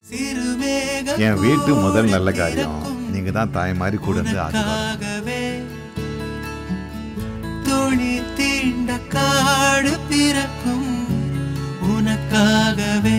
என் வீட்டு முதல் நல்ல காரியம் நீங்க தான் தாய் மாதிரி கூட இருந்து ஆசீர்வாதம் உனக்காகவே துணி தீண்ட காடு பிறக்கும் உனக்காகவே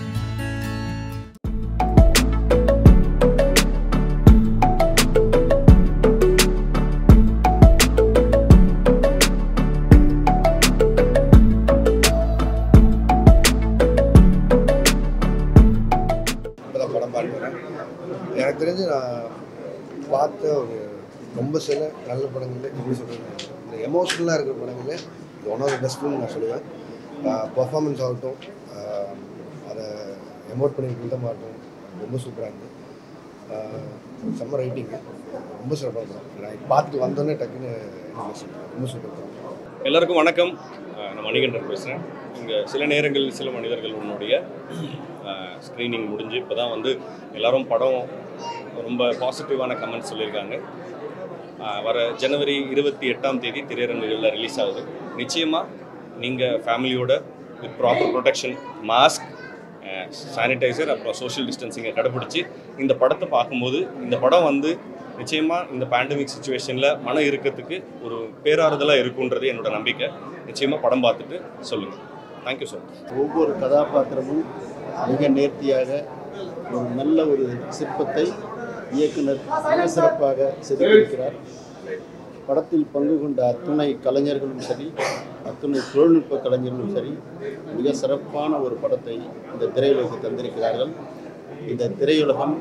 இப்போதான் படம் பார்க்குறேன் எனக்கு தெரிஞ்சு நான் பார்த்த ஒரு ரொம்ப சில நல்ல படங்கள்ல எப்படி சொல்கிறது இந்த எமோஷ்னலாக இருக்கிற படங்கள்ல இது one of the best film நான் சொல்லுவேன் பர்ஃபார்மன்ஸ் ஆகட்டும் ஆஹ் அதை எமோட் பண்ணி விதமாகட்டும் ரொம்ப சூப்பராக இருந்தது ஆஹ் செம்ம ரைட்டிங்கு ரொம்ப சிறப்பாக படம் நான் பார்த்துட்டு வந்தோடனே டக்குன்னு என்ன சொல்கிறேன் ரொம்ப சூப்பர் படம் எல்லாருக்கும் வணக்கம் அஹ் நான் மணிகண்டன் பேசுகிறேன் இங்கே சில நேரங்கள் சில மனிதர்கள் உன்னுடைய ஸ்க்ரீனிங் முடிஞ்சு இப்போ தான் வந்து எல்லாரும் படம் ரொம்ப பாசிட்டிவான கமெண்ட்ஸ் சொல்லியிருக்காங்க அஹ் வர ஜனவரி இருபத்தி எட்டாம் தேதி திரையரங்குகளில் ரிலீஸ் ஆகுது நிச்சயமாக நீங்கள் ஃபேமிலியோட with proper protection mask sanitizer அப்புறம் சோஷியல் டிஸ்டன்சிங்கை கடைப்பிடிச்சி இந்த படத்தை பார்க்கும்போது இந்த படம் வந்து நிச்சயமாக இந்த பேண்டமிக் சுச்சுவேஷனில் மன இறுக்கத்துக்கு ஒரு பேராறுதலாக இருக்குன்றது என்னோட நம்பிக்கை நிச்சயமாக படம் பார்த்துட்டு சொல்லுங்கள் தேங்க்யூ ஸோ மச் ஒவ்வொரு கதாபாத்திரமும் மிக நேர்த்தியாக ஒரு நல்ல ஒரு சிற்பத்தை இயக்குனர் மிக சிறப்பாக செதுக்கியிருக்கிறார் படத்தில் பங்கு கொண்ட அத்துணை கலைஞர்களும் சரி அத்துணை தொழில்நுட்ப கலைஞர்களும் சரி மிக சிறப்பான ஒரு படத்தை இந்த திரையுலகுக்கு தந்திருக்கிறார்கள் இந்த திரையுலகம்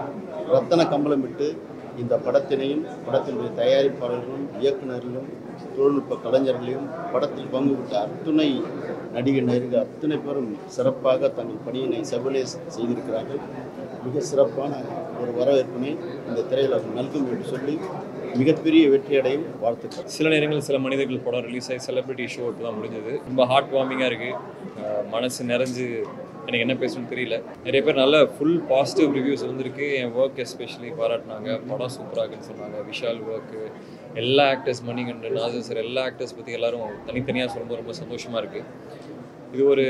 ரத்தன கம்பளமிட்டு இந்த படத்தினையும் படத்தினுடைய தயாரிப்பாளர்களும் இயக்குநர்களும் தொழில்நுட்ப கலைஞர்களையும் படத்தில் பங்கு கொண்ட அத்துணை நடிகர் நடிகர் அத்தனை பேரும் சிறப்பாக தங்கள் பணியினை செவலே செய்திருக்கிறார்கள் மிக சிறப்பான ஒரு வரவேற்பினை இந்த திரையுலகம் நல்கும் என்று சொல்லி மிகப்பெரிய வெற்றியடையும் வாழ்த்துக்கள் சில நேரங்களில் சில மனிதர்கள் படம் ரிலீஸ் ஆகி செலிபிரிட்டி ஷோ இப்போ தான் முடிஞ்சது ரொம்ப ஹார்ட் வார்மிங்காக இருக்குது மனசு நிறைஞ்சு எனக்கு என்ன பேசணும்னு தெரியல நிறைய பேர் நல்ல ஃபுல் பாசிட்டிவ் ரிவ்யூஸ் வந்திருக்கு என் ஒர்க் எஸ்பெஷலி பாராட்டினாங்க படம் சூப்பராக இருக்குன்னு சொன்னாங்க விஷால் ஒர்க்கு எல்லா ஆக்டர்ஸ் மணிகண்டன் நாசர் சார் எல்லா ஆக்டர்ஸ் பற்றி எல்லாரும் தனித்தனியாக சொல்லும்போது ரொம்ப சந்தோஷமாக இருக்குது இது ஒரு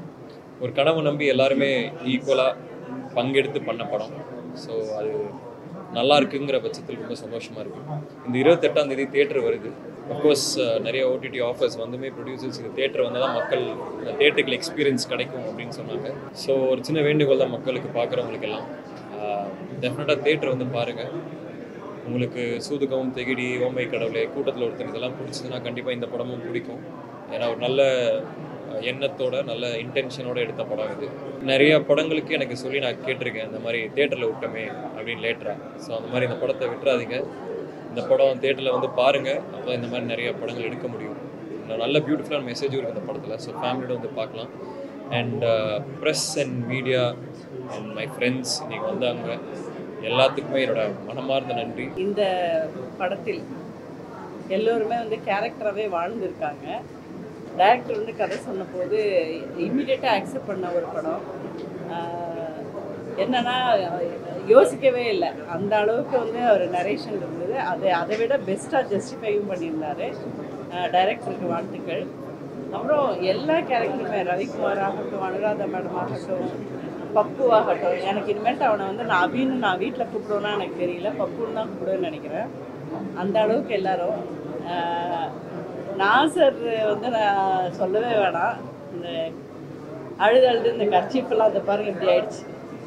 ஒரு கனவு நம்பி எல்லாருமே ஈக்குவலாக பங்கெடுத்து பண்ண படம் ஸோ அது நல்லா இருக்குங்கிற பட்சத்தில் ரொம்ப சந்தோஷமாக இருக்குது இந்த இருபத்தெட்டாம் தேதி தேட்டர் வருது அஃப்கோர்ஸ் நிறைய ஓடிடி ஆஃபர்ஸ் வந்துமே ப்ரொடியூசர்ஸ் இது தேட்டர் வந்தால் தான் மக்கள் தேட்டருக்கு எக்ஸ்பீரியன்ஸ் கிடைக்கும் அப்படின்னு சொன்னாங்க ஸோ ஒரு சின்ன வேண்டுகோள் தான் மக்களுக்கு பார்க்குறவங்களுக்கு எல்லாம் டெஃபினட்டாக தேட்டர் வந்து பாருங்கள் உங்களுக்கு சூதுகவும் தெகிடி ஓமை கடவுளே கூட்டத்தில் ஒருத்தர் இதெல்லாம் பிடிச்சதுன்னா கண்டிப்பாக இந்த படமும் பிடிக்கும் ஏன்னா ஒரு நல்ல அஹ், எண்ணத்தோட நல்ல இன்டென்ஷனோட எடுத்த படம் இது நிறைய படங்களுக்கு எனக்கு சொல்லி நான் கேட்டிருக்கேன் இந்த மாதிரி தேட்டரில் விட்டோமே அப்படின்னு லேட்டராக ஸோ அந்த மாதிரி இந்த படத்தை விட்டுறாதீங்க இந்த படம் தேட்டரில் வந்து பாருங்கள் அப்போ இந்த மாதிரி நிறைய படங்கள் எடுக்க முடியும் இன்னும் நல்ல பியூட்டிஃபுல்லான மெசேஜும் இருக்குது இந்த படத்தில் ஸோ ஃபேமிலியோட வந்து பார்க்கலாம் and press and media and my friends இன்னைக்கு வந்தாங்க எல்லாத்துக்குமே என்னோட மனமார்ந்த நன்றி இந்த படத்தில் எல்லோருமே வந்து கேரக்டராகவே வாழ்ந்திருக்காங்க டைரக்டர் வந்து கதை சொன்னபோது இம்மிடியட்டாக அக்செப்ட் பண்ண ஒரு படம் ஆஹ் என்னன்னா யோசிக்கவே இல்லை அந்த அளவுக்கு வந்து அவர் நரேஷன் இருந்தது அது அதை விட பெஸ்ட்டாக ஜஸ்டிஃபையும் பண்ணியிருந்தாரு டைரக்டருக்கு வாழ்த்துக்கள் அப்புறம் எல்லா கேரக்டருமே ரவிக்குமார் ஆகட்டும் அனுராதா மேடம் ஆகட்டும் பப்பு ஆகட்டும் எனக்கு இனிமேட்டு அவனை வந்து நான் அபின்னு நான் வீட்டில் கூப்பிடுவேன்னா எனக்கு தெரியல பப்புன்னு தான் கூப்பிடுவேன்னு நினைக்கிறேன் அந்த அளவுக்கு எல்லாரும் ஆஹ், நாசர் வந்து நான் சொல்லவே வேணாம் இந்த அழுது அழுது இந்த கர்ச்சீஃபெல்லாம் அதை பாருங்க இப்படி ஆயிடுச்சு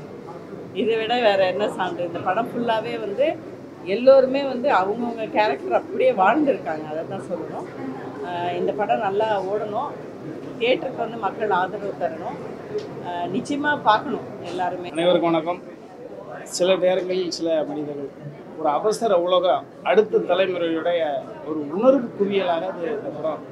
இதை விட வேற என்ன சான்று இந்த படம் ஃபுல்லாகவே வந்து எல்லோருமே வந்து அவங்கவுங்க கேரக்டர் அப்படியே வாழ்ந்துருக்காங்க அதை தான் சொல்லணும் ஆஹ் இந்த படம் நல்லா ஓடணும் தியேட்டருக்கு வந்து மக்கள் ஆதரவு தரணும் ஆஹ் நிச்சயமா பார்க்கணும் எல்லாருமே அனைவருக்கும் வணக்கம் சில நேரங்களில் சில மனிதர்கள் ஒரு அவசர உலகம் அடுத்த தலைமுறையுடைய ஒரு உணர்வு குவியலாக அது இந்த படம்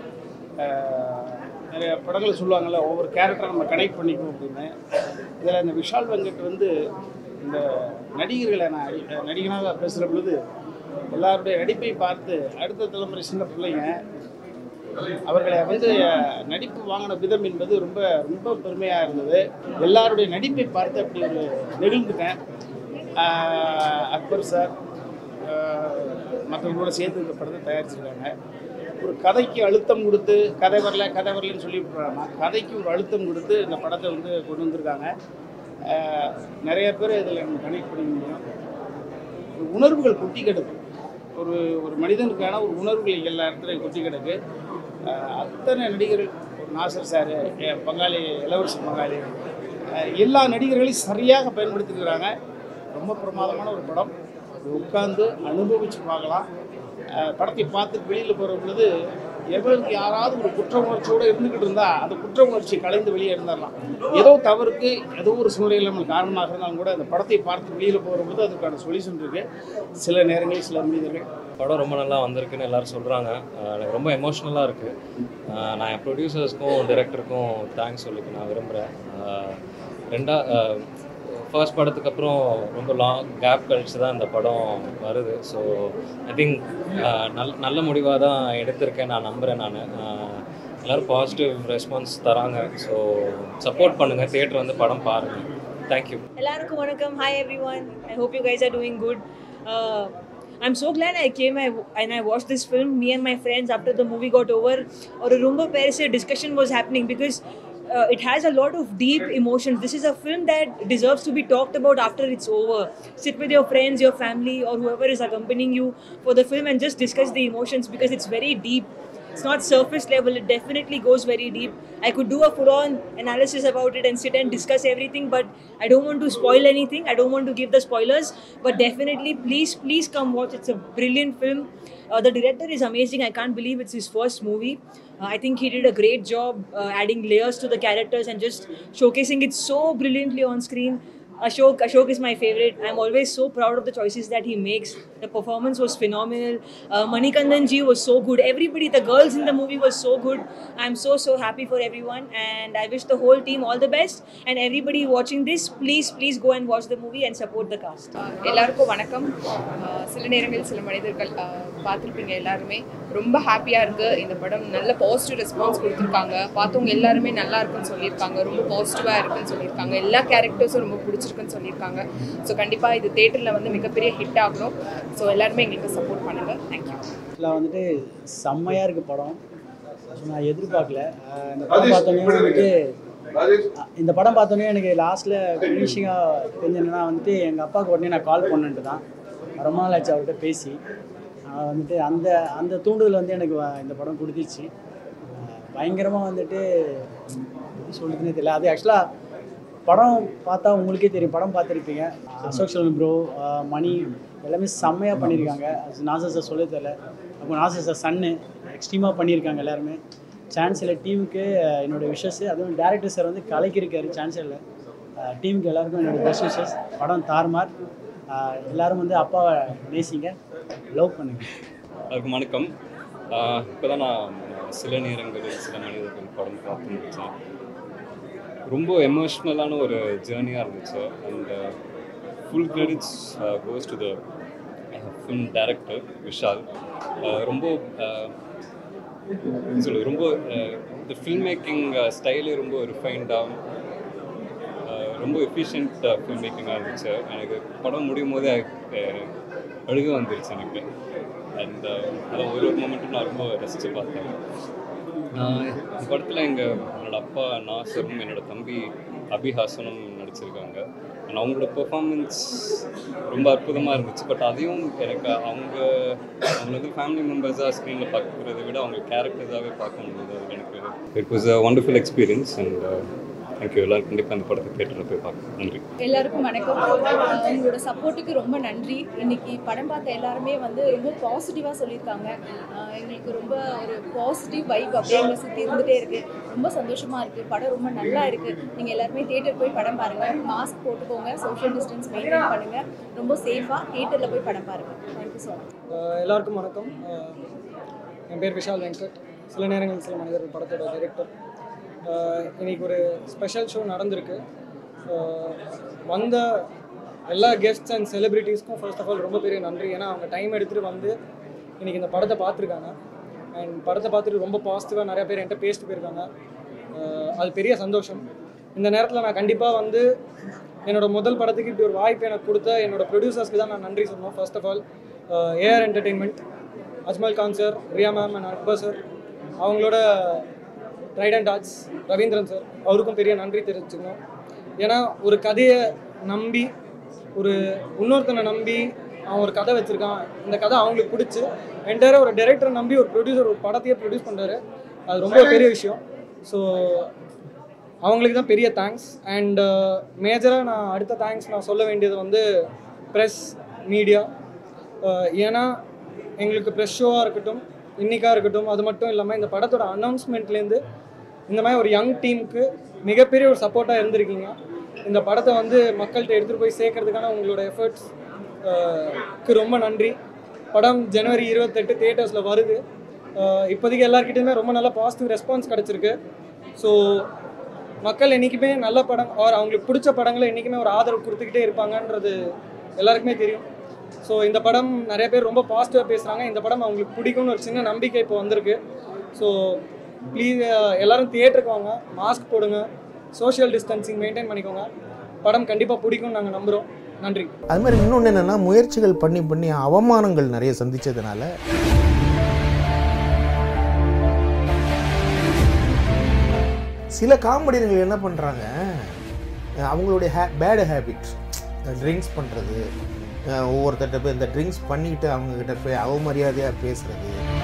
ஆஹ், நிறைய படங்கள் சொல்லுவாங்கள்ல ஒவ்வொரு கேரக்டரை நம்ம கனெக்ட் பண்ணிக்குவோம் அப்படின்னு இதில் இந்த விஷால் வெங்கட் வந்து இந்த நடிகர்களை நான் அடி- நடிகனாக பேசுகிற பொழுது எல்லாருடைய நடிப்பை பார்த்து அடுத்த தலைமுறை சின்ன பிள்ளைங்க அவர்களை வந்து அஹ், நடிப்பு வாங்கின விதம் என்பது ரொம்ப ரொம்ப பெருமையாக இருந்தது எல்லாருடைய நடிப்பை பார்த்து அப்படி ஒரு நெகிழ்ந்துட்டேன் ஆஹ், அக்பர் சார் ஆஹ், மற்றவங்களோட சேர்ந்து இந்த படத்தை தயாரிச்சிருக்காங்க ஒரு கதைக்கு அழுத்தம் கொடுத்து கதை வரல கதை வரலன்னு சொல்லி விட்றாங்க கதைக்கு ஒரு அழுத்தம் கொடுத்து இந்த படத்தை வந்து கொண்டு வந்திருக்காங்க அஹ், நிறைய பேர் இதில் நம்ம கனெக்ட் பண்ணிக்க முடியும் ஒரு உணர்வுகள் கொட்டி கிடக்கு ஒரு ஒரு மனிதனுக்கான ஒரு உணர்வுகள் எல்லா இடத்துலையும் கொட்டி கிடக்கு அஹ், அத்தனை நடிகர்கள் ஒரு நாசர் சார் பங்காளி இளவரசர் பங்காளி அஹ், எல்லா நடிகர்களையும் சரியாக பயன்படுத்திக்கிறாங்க ரொம்ப பிரமாதமான ஒரு படம் உட்காந்து அனுபவித்து பார்க்கலாம் அஹ், படத்தை பார்த்து வெளியில் போகிற பொழுது எவருக்கு யாராவது ஒரு குற்ற உணர்ச்சியோடு இருந்துக்கிட்டு இருந்தால் அந்த குற்ற உணர்ச்சி கலைந்து வெளியே இருந்துடலாம் ஏதோ தவறுக்கு ஏதோ ஒரு சூழ்நிலை நம்ம காரணமாக இருந்தாலும் கூட அந்த படத்தை பார்த்து வெளியில் போகிற பொழுது அதுக்கான சொல்யூஷன் இருக்குது சில நேரங்களில் சில மனிதர்கள் படம் ரொம்ப நல்லா வந்திருக்குன்னு எல்லாரும் சொல்கிறாங்க எனக்கு ரொம்ப எமோஷ்னலாக இருக்குது நான் என் ப்ரொடியூசர்ஸ்க்கும் டைரக்டருக்கும் தேங்க்ஸ் சொல்லிக்க நான் விரும்புகிறேன் ரெண்டா ஃபர்ஸ்ட் படத்துக்கு அப்புறம் ரொம்ப லாங் கேப் கழிச்சு தான் இந்த படம் வருது ஸோ ஐ திங்க் நல் நல்ல முடிவாக தான் எடுத்திருக்கேன் நான் நம்புகிறேன் நான் எல்லோரும் பாசிட்டிவ் ரெஸ்பான்ஸ் தராங்க ஸோ சப்போர்ட் பண்ணுங்கள் தியேட்டர் வந்து படம் பாருங்கள் தேங்க்யூ எல்லாருக்கும் வணக்கம் hi everyone I hope you guys are doing good I'm so glad I came I and I watched this film me and my friends after the movie got over ஒரு ரொம்ப பெருசு discussion was happening because uh, it has a lot of deep emotions this is a film that deserves to be talked about after it's over sit with your friends your family or whoever is accompanying you for the film and just discuss the emotions because it's very deep it's not surface level it definitely goes very deep i could do a full on analysis about it and sit and discuss everything but i don't want to spoil anything i don't want to give the spoilers but definitely please please come watch it's a brilliant film uh, the director is amazing i can't believe it's his first movie uh, i think he did a great job uh, adding layers to the characters and just showcasing it so brilliantly on screen Ashok, Ashok is my favorite. I'm always so proud of the choices that he makes. The performance was phenomenal. Uh, Manikandan ji was so good. Everybody, the girls in the movie was so good. I'm so so happy for everyone, and I wish the whole team all the best. And everybody watching this, please please go and watch the movie and support the cast. எல்லாருக்கும் வணக்கம் அஹ் சில நேரங்கள் சில மனிதர்கள் அஹ் பார்த்திருப்பீங்க எல்லாருமே ரொம்ப ஹாப்பியாக இருக்குது இந்த படம் நல்ல பாசிட்டிவ் ரெஸ்பான்ஸ் கொடுத்துருக்காங்க பார்த்தவங்க எல்லாருமே நல்லா இருக்குன்னு சொல்லியிருக்காங்க ரொம்ப பாசிட்டிவாக இருக்குன்னு சொல்லியிருக்காங்க எல்லா கேரக்டர்ஸும் ரொம்ப பிடிச்சிருக்குன்னு சொல்லியிருக்காங்க ஸோ கண்டிப்பாக இது தேட்டரில் வந்து மிகப்பெரிய ஹிட் ஆகணும் ஸோ எல்லாருமே எங்களுக்கு சப்போர்ட் பண்ணுங்கள் தேங்க்யூ ஆக்சுவலாக வந்துட்டு செம்மையாக இருக்குது படம் நான் எதிர்பார்க்கல அஹ் இந்த படம் பார்த்தோன்னே வந்துட்டு அஹ் இந்த படம் பார்த்தோன்னே எனக்கு லாஸ்ட்டில் ஃபினிஷிங்காக தெரிஞ்சதுன்னா வந்துட்டு எங்கள் அப்பாவுக்கு உடனே நான் கால் பண்ணுன்ட்டு தான் ரொம்ப நாள் ஆச்சு அவர்கிட்ட பேசி அஹ் வந்துட்டு அந்த அந்த தூண்டுதல் வந்து எனக்கு வ- இந்த படம் கொடுத்துச்சு பயங்கரமாக வந்துட்டு எப்படி சொல்லுதுன்னே தெரியல அது ஆக்சுவலாக படம் பார்த்தா உங்களுக்கே தெரியும் படம் பார்த்துருப்பீங்க அசோக் செல்வன் ப்ரோ மணி எல்லாமே செம்மையாக பண்ணியிருக்காங்க அது நாசர் சார் சொல்ல தெரியல அப்போ நாசர் சார் சன்னு எக்ஸ்ட்ரீமாக பண்ணியிருக்காங்க எல்லாருமே சான்ஸ் இல்லை டீமுக்கு என்னோட விஷஸ் அதுவும் டேரக்டர் சார் வந்து கலக்கியிருக்காரு சான்ஸ் இல்லை டீமுக்கு எல்லாருக்கும் என்னோட பெஸ்ட் விஷஸ் படம் தார்மார் அஹ் எல்லாரும் வந்து அப்பாவை நேசிங்க லவ் பண்ணுங்க அதுக்கு வணக்கம் இப்போ தான் நான் சில நேரங்களில் சில மனிதர்கள் படம் பார்த்து முடித்தேன் ரொம்ப எமோஷ்னலான ஒரு ஜேர்னியாக இருந்துச்சு and full credits goes to the film director Vishal Uh, ரொம்ப uh, எப்படி சொல்லுது ரொம்ப இந்த ஃபில்ம் மேக்கிங் ஸ்டைலே ரொம்ப ரிஃபைன்டாக ரொம்ப எஃபிஷியன்ட் ஃபில்ம் மேக்கிங்காக இருந்துச்சு எனக்கு படம் முடியும் போது அஹ், அழுக வந்துருச்சு எனக்கு அண்ட் அதான் ஒரு ஒரு மூமெண்ட்டும் நான் ரொம்ப ரசித்து பார்த்தேன் ஆஹ் இந்த படத்தில் எங்கள் என்னோட அப்பா நாசரும் என்னோட தம்பி அபிஹாசனும் நடிச்சிருக்காங்க அண்ட் அவங்களோட பெர்ஃபார்மன்ஸ் ரொம்ப அற்புதமாக இருந்துச்சு பட் அதையும் எனக்கு அவங்க அவங்க வந்து ஃபேமிலி மெம்பர்ஸாக ஸ்க்ரீனில் பார்க்குறத விட அவங்க கேரக்டர்ஸாகவே பார்க்க முடியுது அது எனக்கு it was a wonderful experience and thank you எல்லோரும் கண்டிப்பாக அந்த படத்தை தேட்டரில் போய் பார்க்க நன்றி எல்லாருக்கும் வணக்கம் அஹ் உங்களோட சப்போர்ட்டுக்கு ரொம்ப நன்றி இன்னைக்கு படம் பார்த்த எல்லாருமே வந்து ரொம்ப பாசிட்டிவாக சொல்லியிருக்காங்க அஹ் எங்களுக்கு ரொம்ப ஒரு பாசிட்டிவ் வைப் அப்படியே எங்களை சுற்றி இருந்துகிட்டே இருக்குது ரொம்ப சந்தோஷமாக இருக்குது படம் ரொம்ப நல்லா இருக்குது நீங்கள் எல்லாருமே தேட்டர் போய் படம் பாருங்கள் மாஸ்க் போட்டுக்கோங்க சோஷியல் டிஸ்டன்ஸ் மெயின்டைன் பண்ணுங்கள் ரொம்ப சேஃபாக தேட்டரில் போய் படம் பாருங்கள் தேங்க்யூ ஸோ மச் அஹ் எல்லாருக்கும் வணக்கம் அஹ் என் பேர் விஷால் வெங்கட் சில நேரங்கள் சில மனிதர்கள் படத்தோட டைரக்டர் இன்னைக்கு ஒரு ஸ்பெஷல் ஷோ நடந்திருக்கு அஹ் வந்த எல்லா கெஸ்ட்ஸ் அண்ட் செலிப்ரிட்டிஸ்க்கும் ஃபர்ஸ்ட் ஆஃப் ஆல் ரொம்ப பெரிய நன்றி ஏன்னா அவங்க டைம் எடுத்துகிட்டு வந்து இன்னைக்கு இந்த படத்தை பார்த்துருக்காங்க அண்ட் படத்தை பார்த்துட்டு ரொம்ப பாசிட்டிவாக நிறைய பேர் என்கிட்ட பேசிட்டு போயிருக்காங்க அஹ் அது பெரிய சந்தோஷம் இந்த நேரத்தில் நான் கண்டிப்பாக வந்து என்னோட முதல் படத்துக்கு இப்படி ஒரு வாய்ப்பு எனக்கு கொடுத்த என்னோட ப்ரொடியூசர்ஸ்க்கு தான் நான் நன்றி சொல்லணும் first of all AR entertainment Ajmal Khan sir Riya ma'am and Akbar sir அவங்களோட ட்ரைடன்ட் ஆர்ட்ஸ் ரவீந்திரன் சார் அவருக்கும் பெரிய நன்றி தெரிவிச்சுக்கணும் ஏன்னா ஒரு கதையை நம்பி ஒரு இன்னொருத்தனை நம்பி அவன் ஒரு கதை வச்சுருக்கான் இந்த கதை அவங்களுக்கு பிடிச்சி என்டையராக ஒரு டைரக்டரை நம்பி ஒரு ப்ரொடியூசர் ஒரு படத்தையே ப்ரொடியூஸ் பண்ணுறாரு அது ரொம்ப பெரிய விஷயம் ஸோ அவங்களுக்கு தான் பெரிய தேங்க்ஸ் அண்ட் மேஜராக நான் அடுத்த தேங்க்ஸ் நான் சொல்ல வேண்டியது வந்து ப்ரெஸ் மீடியா ஏன்னா எங்களுக்கு ப்ரெஸ் ஷோவாக இருக்கட்டும் இன்னிக்காக இருக்கட்டும் அது மட்டும் இல்லாமல் இந்த படத்தோட அனௌன்ஸ்மெண்ட்லேருந்து இந்த மாதிரி ஒரு யங் டீமுக்கு மிகப்பெரிய ஒரு சப்போர்ட்டாக இருந்திருக்கீங்க இந்த படத்தை வந்து மக்கள்கிட்ட எடுத்துகிட்டு போய் சேர்க்கறதுக்கான உங்களோட எஃபர்ட்ஸ் க்கு ரொம்ப நன்றி படம் ஜனவரி இருபத்தெட்டு தியேட்டர்ஸில் வருது அஹ் இப்போதைக்கு எல்லாருக்கிட்டையுமே ரொம்ப நல்ல பாசிட்டிவ் ரெஸ்பான்ஸ் கிடச்சிருக்கு ஸோ மக்கள் என்றைக்குமே நல்ல படம் ஆர் அவங்களுக்கு பிடிச்ச படங்களை என்றைக்குமே ஒரு ஆதரவு கொடுத்துக்கிட்டே இருப்பாங்கன்றது எல்லாருக்குமே தெரியும் ஸோ இந்த படம் நிறைய பேர் ரொம்ப பாசிட்டிவாக பேசுகிறாங்க இந்த படம் அவங்களுக்கு பிடிக்கும்னு ஒரு சின்ன நம்பிக்கை இப்போ வந்திருக்கு ஸோ ப்ளீஸ் எல்லாரும் தியேட்டருக்கு வாங்க மாஸ்க் போடுங்க சோஷியல் டிஸ்டன்சிங் மெயின்டைன் பண்ணிக்கோங்க படம் கண்டிப்பாக பிடிக்கும்னு நாங்கள் நம்புகிறோம் நன்றி அது மாதிரி இன்னொன்று என்னென்னா முயற்சிகள் பண்ணி பண்ணி அவமானங்கள் நிறைய சந்திச்சதுனால சில காமெடியர்கள் என்ன பண்ணுறாங்க அவங்களுடைய ஹே பேடு ஹேபிட் ட்ரிங்க்ஸ் பண்ணுறது ஒவ்வொருத்தர்கிட்ட போய் இந்த ட்ரிங்க்ஸ் பண்ணிக்கிட்டு அவங்கக்கிட்ட போய் அவமரியாதையாக பேசுகிறது